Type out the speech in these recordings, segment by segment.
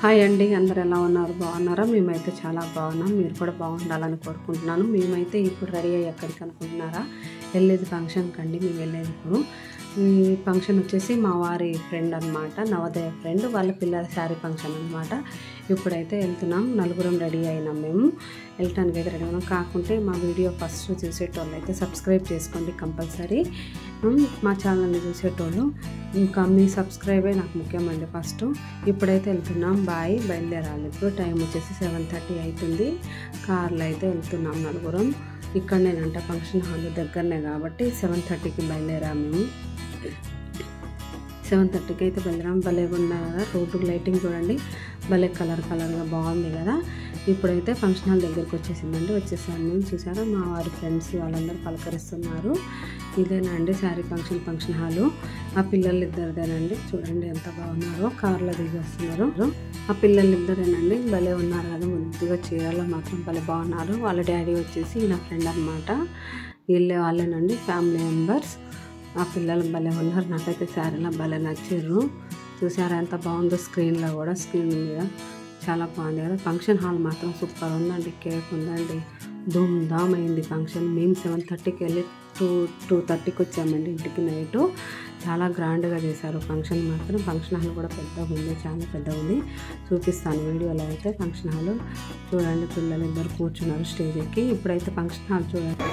hi అండి అందరు ఎలా ఉన్నారు బాగున్నారా మేమైతే చాలా బాగున్నాం మీరు కూడా బాగుండాలని కోరుకుంటున్నాను మేమైతే ఇప్పుడు రెడీ అయ్యి ఎక్కడికి అనుకుంటున్నారా వెళ్ళేది ఫంక్షన్కి అండి మేము వెళ్ళేది ఇప్పుడు ఈ ఫంక్షన్ వచ్చేసి మా వారి ఫ్రెండ్ అనమాట నవోదయ ఫ్రెండ్ వాళ్ళ పిల్లల శారీ ఫంక్షన్ అనమాట ఇప్పుడైతే వెళ్తున్నాం నలుగురం రెడీ అయినాం మేము వెళ్ళటానికి అయితే రెడీ అయినాం కాకుంటే మా వీడియో ఫస్ట్ చూసేటోళ్ళు అయితే సబ్స్క్రైబ్ చేసుకోండి కంపల్సరీ ఉమ్, మా ఛానల్ని చూసేటోళ్ళు ఇంకా మీ సబ్స్క్రైబే నాకు ముఖ్యమండి ఫస్ట్ ఇప్పుడైతే వెళ్తున్నాం బాయ్ బయలుదేరాలి ఇప్పుడు టైం వచ్చేసి సెవెన్ థర్టీ అవుతుంది కార్లో అయితే వెళ్తున్నాం నలుగురం ఇక్కడనేనంట ఫంక్షన్ హాల్ దగ్గరనే కాబట్టి సెవెన్ థర్టీకి బయలుదేరాం మేము సెవెన్ థర్టీకి అయితే బయలుదేరాం భలే ఉన్నాయి కదా రోడ్డు లైటింగ్ చూడండి భలే కలర్ కలర్గా బాగుంది కదా ఇప్పుడైతే ఫంక్షన్ హాల్ దగ్గరికి వచ్చేసిందండి వచ్చేసాను మేము చూసారా మా వారి ఫ్రెండ్స్ వాళ్ళందరూ పలకరిస్తున్నారు ఇదేనండి శారీ ఫంక్షన్ ఫంక్షన్ హాలు ఆ పిల్లలు ఇద్దరిదేనండి చూడండి ఎంత బాగున్నారో కార్లో దిగి వస్తున్నారు ఆ పిల్లలు ఇద్దరేనండి భలే ఉన్నారు కదా ముద్దుగా చీరలో మాత్రం భలే బాగున్నారు వాళ్ళ డాడీ వచ్చేసి నా ఫ్రెండ్ అనమాట వీళ్ళే వాళ్ళేనండి ఫ్యామిలీ మెంబర్స్ ఆ పిల్లలు భలే ఉన్నారు నాకైతే శారీలో భలే నచ్చారు చూసారా ఎంత బాగుందో స్క్రీన్లో కూడా స్క్రీన్ మీద చాలా బాగుంది కదా ఫంక్షన్ హాల్ మాత్రం సూపర్ ఉందండి కేక్ ఉందండి ధూమ్ ధామ్ అయింది ఫంక్షన్ మేము సెవెన్ థర్టీకి వెళ్ళి టూ టూ థర్టీకి వచ్చామండి ఇంటికి నైట్ చాలా గ్రాండ్గా చేశారు ఫంక్షన్ మాత్రం ఫంక్షన్ హాల్ కూడా పెద్దగా ఉంది చాలా పెద్దగా ఉంది చూపిస్తాను వీడియోలో అయితే ఫంక్షన్ హాల్ చూడండి పిల్లలు ఇద్దరు కూర్చున్నారు స్టేజ్ ఎక్కి ఇప్పుడైతే ఫంక్షన్ హాల్ చూడండి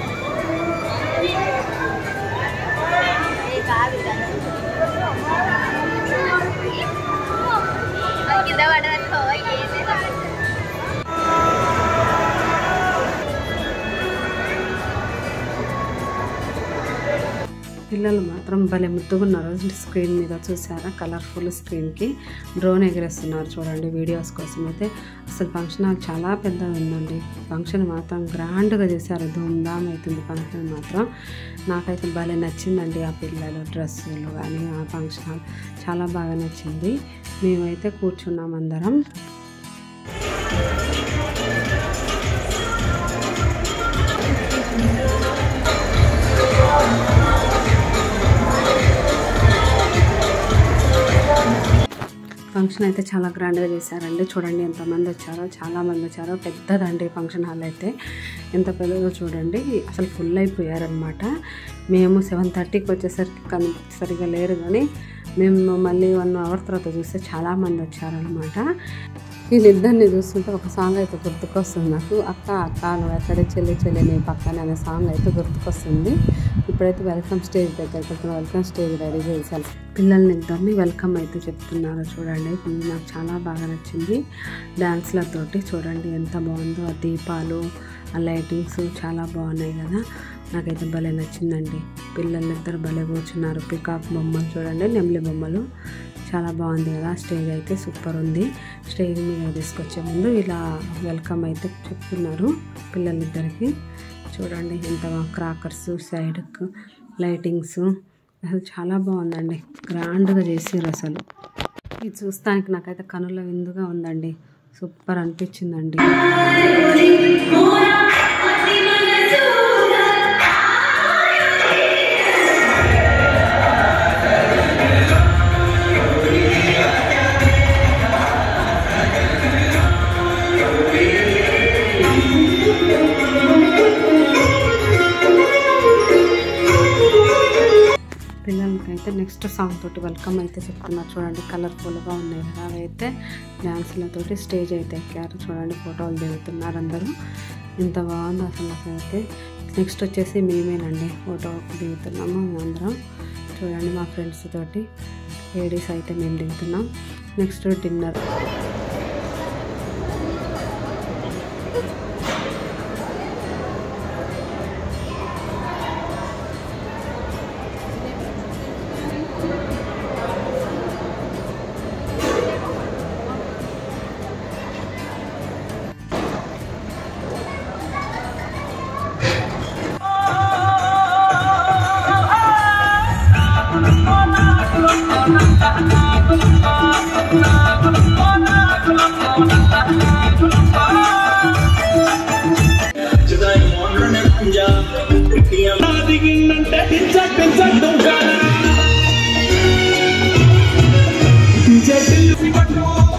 కింద పడదనుకో ఏమే పిల్లలు మాత్రం భలే ముద్దుగున్నారు స్క్రీన్ మీద చూసారా కలర్ఫుల్ స్క్రీన్కి డ్రోన్ ఎగరేస్తున్నారు చూడండి వీడియోస్ కోసం అయితే అసలు ఫంక్షన్ హాల్ చాలా పెద్దగా ఉందండి ఫంక్షన్ మాత్రం గ్రాండ్గా చేశారు ధూమ్ధామ్ అవుతుంది ఫంక్షన్ మాత్రం నాకైతే భలే నచ్చిందండి ఆ పిల్లలు డ్రెస్సులు కానీ ఆ ఫంక్షన్ హాల్ చాలా బాగా నచ్చింది మేమైతే కూర్చున్నాం అందరం ఫంక్షన్ అయితే చాలా గ్రాండ్గా చేశారండి చూడండి ఎంతమంది వచ్చారో చాలా మంది వచ్చారో పెద్దదండి ఫంక్షన్ హాల్ అయితే ఎంత పెద్దదో చూడండి అసలు ఫుల్ అయిపోయారనమాట మేము సెవెన్ థర్టీకి వచ్చేసరికి కని సరిగా లేరు కానీ మేము మళ్ళీ వన్ అవర్ తర్వాత చూస్తే చాలామంది వచ్చారనమాట వీళ్ళిద్దరిని చూస్తుంటే ఒక సాంగ్ అయితే గుర్తుకొస్తుంది నాకు అక్క అక్క నువ్వు ఎక్కడే చెల్లి చెల్లి నీ పక్కన అనే సాంగ్ అయితే గుర్తుకొస్తుంది ఇప్పుడైతే వెల్కమ్ స్టేజ్ దగ్గరికి వెళ్తున్నా వెల్కమ్ స్టేజ్ రెడీ చేశాను పిల్లల్ని ఇద్దరిని వెల్కమ్ అయితే చెప్తున్నారు చూడండి ఇది నాకు చాలా బాగా నచ్చింది డ్యాన్స్లతోటి చూడండి ఎంత బాగుందో ఆ దీపాలు ఆ లైటింగ్స్ చాలా బాగున్నాయి కదా నాకైతే భలే నచ్చిందండి పిల్లలు ఇద్దరు భలే కూర్చున్నారు పికాక్ బొమ్మలు చూడండి నెమ్లి బొమ్మలు చాలా బాగుంది కదా స్టేజ్ అయితే సూపర్ ఉంది స్టేజ్ మీద తీసుకొచ్చే ముందు ఇలా వెల్కమ్ అయితే చెప్తున్నారు పిల్లలిద్దరికి చూడండి ఎంత క్రాకర్స్ సైడ్కు లైటింగ్స్ అసలు చాలా బాగుందండి గ్రాండ్గా చేసారు అసలు ఇది చూస్తానికి నాకైతే కనుల విందుగా ఉందండి సూపర్ అనిపించిందండి పిల్లలకైతే నెక్స్ట్ సాంగ్ తోటి వెల్కమ్ అయితే చెప్తున్నారు చూడండి కలర్ఫుల్గా ఉన్నాయి కదా అవైతే డ్యాన్స్లతోటి స్టేజ్ అయితే ఎక్కారు చూడండి ఫోటోలు దిగుతున్నారు అందరూ ఎంత బాగుంది అసలు నాకైతే నెక్స్ట్ వచ్చేసి మేమేనండి ఫోటో దిగుతున్నాము అందరం చూడండి మా ఫ్రెండ్స్ తోటి లేడీస్ అయితే మేము దిగుతున్నాం నెక్స్ట్ డిన్నర్ Oh,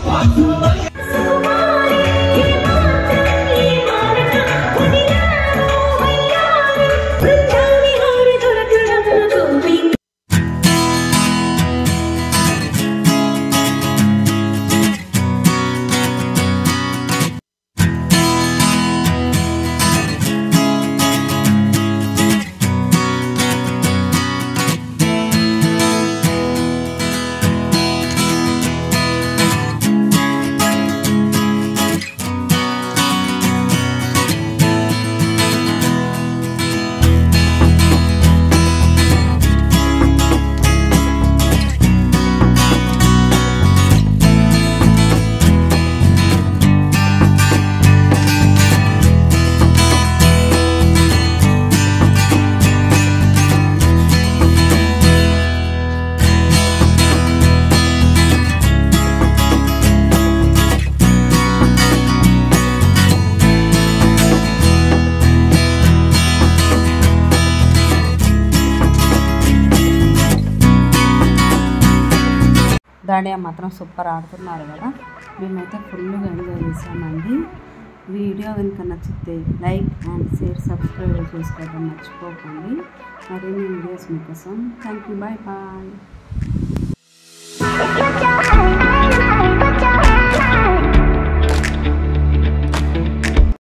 దాడియా మాత్రం సూపర్ ఆడుతున్నారు కదా మేమైతే ఫుల్గా ఎంజాయ్ చేసామండి వీడియో కనుక నచ్చితే లైక్ అండ్ షేర్ సబ్స్క్రైబ్ చేసుకోవడం మర్చిపోకండి మరిన్ని వీడియోస్ మీకోసం థ్యాంక్ యూ బాయ్ బాయ్